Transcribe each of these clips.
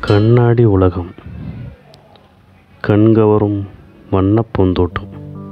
கண்ணாடி உலகம் கண்கவரும் வண்ணப் பூந்தோட்டம்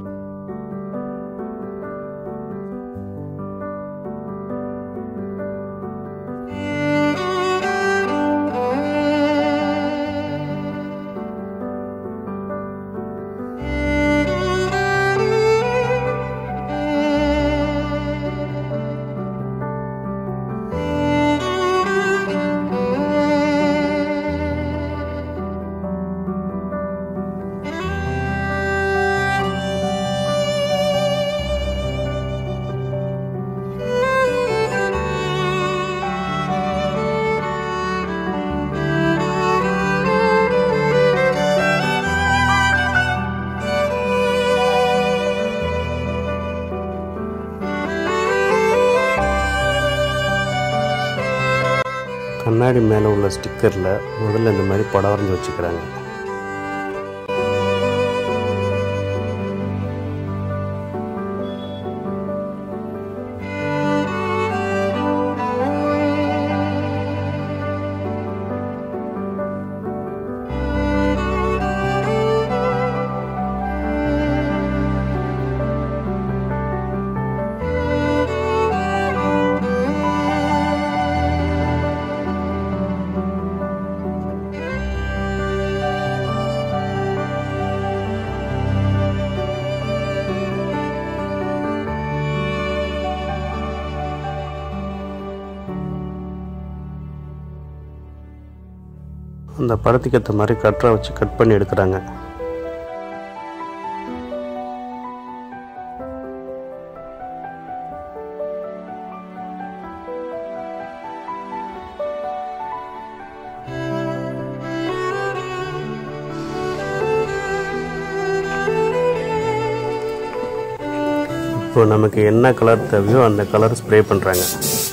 கண்ணாடி மேலே உள்ள ஸ்டிக்கரில் முதல்ல இந்த மாதிரி படம் வரைஞ்சி வச்சுக்கிறாங்க அந்த படத்துக்கு ஏற்ற மாதிரி கட்டரை வச்சு கட் பண்ணி எடுக்கிறாங்க இப்போ நமக்கு என்ன கலர் தேவையோ அந்த கலர் ஸ்ப்ரே பண்ணுறாங்க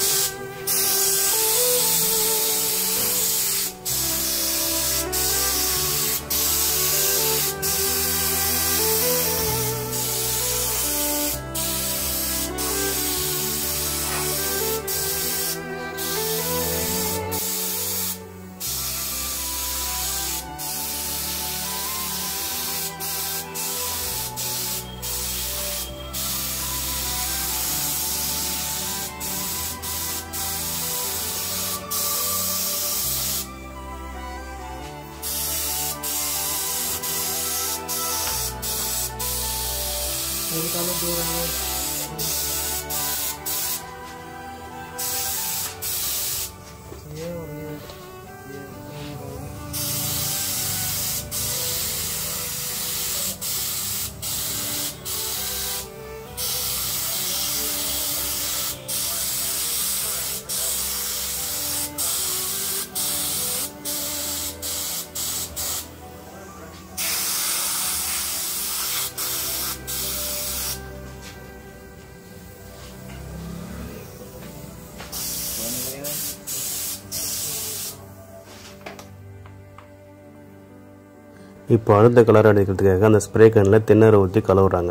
இப்போ அடுத்த கலர் அடிக்கிறதுக்காக அந்த ஸ்ப்ரே கன்னில் திண்ணறை ஊற்றி கலவுறாங்க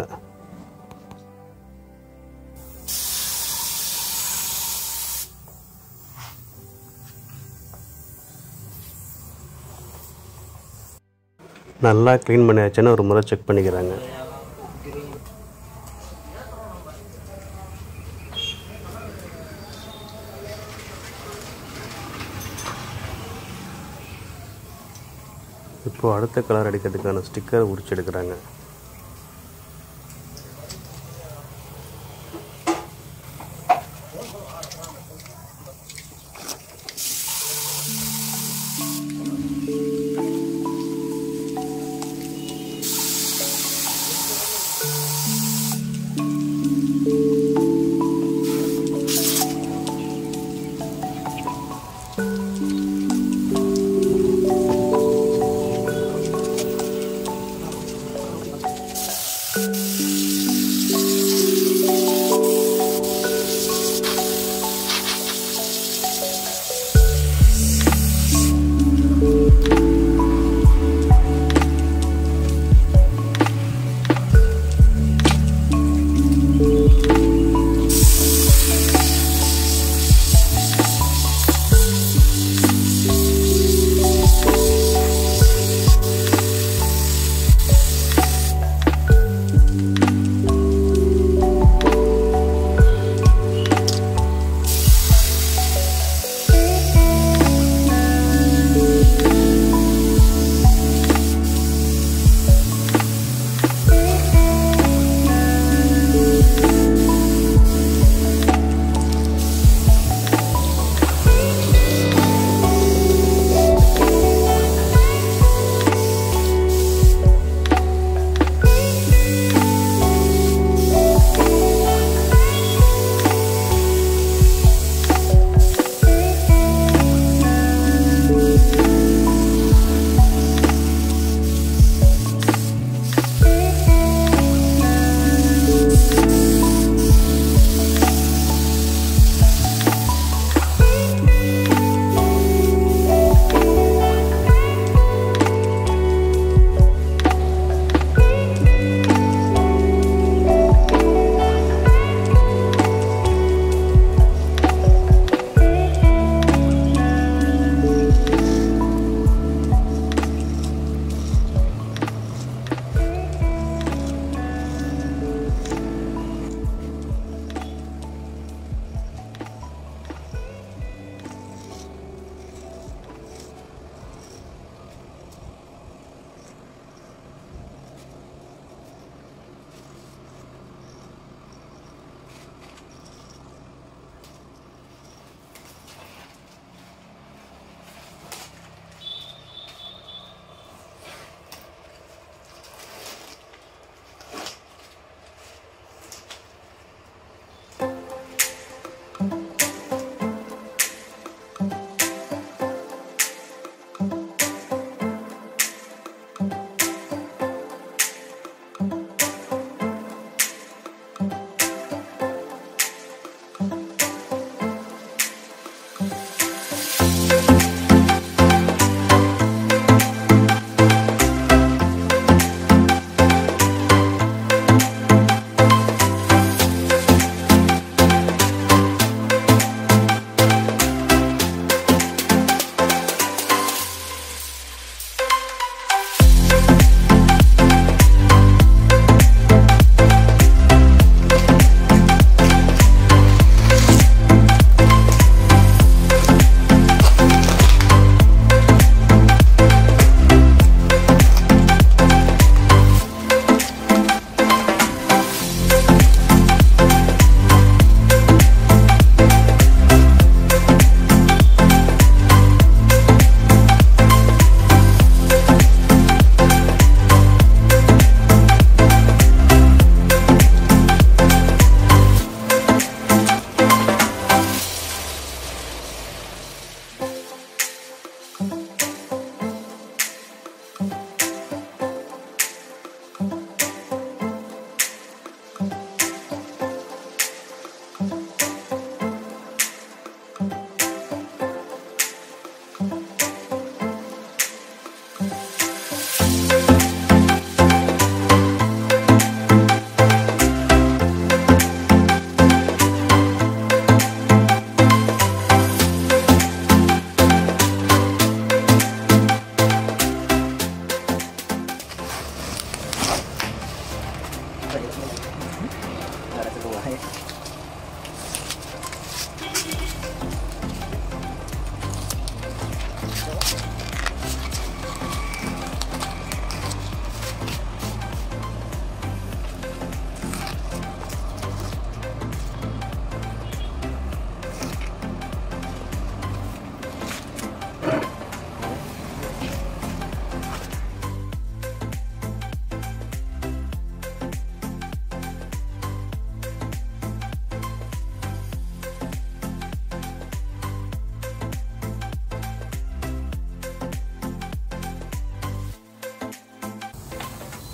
நல்லா க்ளீன் பண்ணியாச்சுன்னு ஒரு முறை செக் பண்ணிக்கிறாங்க இப்போ அடுத்த கலர் அடிக்கிறதுக்கான ஸ்டிக்கர் உரிச்சு எடுக்கிறாங்க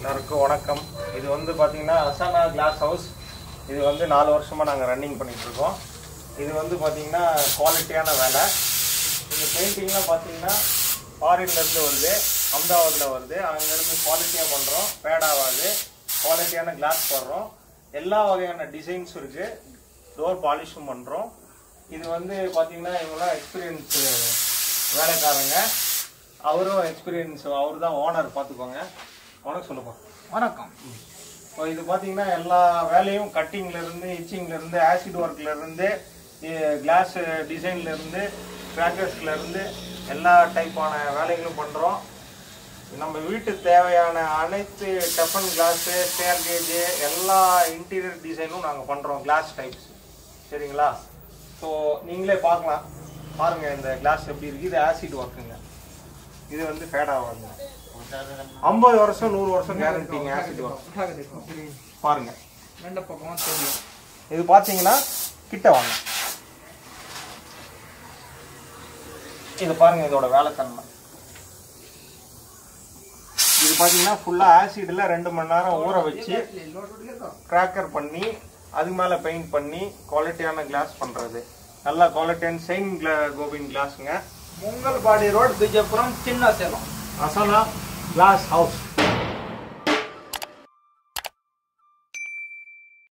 எல்லாருக்கும் வணக்கம் இது வந்து பார்த்தீங்கன்னா அசானா கிளாஸ் ஹவுஸ் இது வந்து நாலு வருஷமாக நாங்கள் ரன்னிங் பண்ணிட்டு இருக்கோம் இது வந்து பார்த்தீங்கன்னா குவாலிட்டியான வேலை இந்த பெயிண்டிங்லாம் பார்த்தீங்கன்னா ஃபாரின்லேருந்து வருது அம்தாபாத்தில் வருது அங்கேருந்து குவாலிட்டியாக பண்ணுறோம் பேட் ஆகாது குவாலிட்டியான கிளாஸ் போடுறோம் எல்லா வகையான டிசைன்ஸும் இருக்குது டோர் பாலிஷும் பண்ணுறோம் இது வந்து பார்த்தீங்கன்னா இவங்களாம் எக்ஸ்பீரியன்ஸ் வேலைக்காரங்க அவரும் எக்ஸ்பீரியன்ஸ் அவர் தான் ஓனர் பார்த்துக்கோங்க ஓனர் சொல்லுப்பா வணக்கம் இப்போ இது பார்த்தீங்கன்னா எல்லா வேலையும் கட்டிங்ல இருந்து இச்சிங்ல இருந்து ஆசிட் ஒர்க்ல இருந்து கிளாஸ் டிசைன்ல இருந்து கிராக்கர்ஸ்ல இருந்து எல்லா டைப்பான வேலைகளும் பண்றோம் நம்ம வீட்டுக்கு தேவையான அனைத்து டெஃபன் கிளாஸு ஸ்டேர் கேஜு எல்லா இன்டீரியர் டிசைனும் நாங்கள் பண்ணுறோம் கிளாஸ் டைப்ஸ் சரிங்களா ஸோ நீங்களே பார்க்கலாம் பாருங்க இந்த கிளாஸ் எப்படி இருக்கு இது ஆசிட் ஒர்க்குங்க இது வந்து ஃபேட் ஆகாதுங்க ஐம்பது வருஷம் நூறு வருஷம் கேரண்டிங்க ஆசிட் ஒர்க் பாருங்க ரெண்டு பக்கமும் தெரியும் இது பார்த்தீங்கன்னா கிட்ட வாங்க இது பாருங்க இதோட வேலைத்தன்மை இது பார்த்தீங்கன்னா ஃபுல்லாக ஆசிடில் ரெண்டு மணி நேரம் ஊற வச்சு கிராக்கர் பண்ணி அதுக்கு மேலே பெயிண்ட் பண்ணி குவாலிட்டியான கிளாஸ் பண்ணுறது நல்ல குவாலிட்டியான செயின் கிளா கோபின் கிளாஸுங்க மங்கல்பாடி ரோடு பிஜப்புரம் சின்ன சேலம் அசனா கிளாஸ் ஹவுஸ்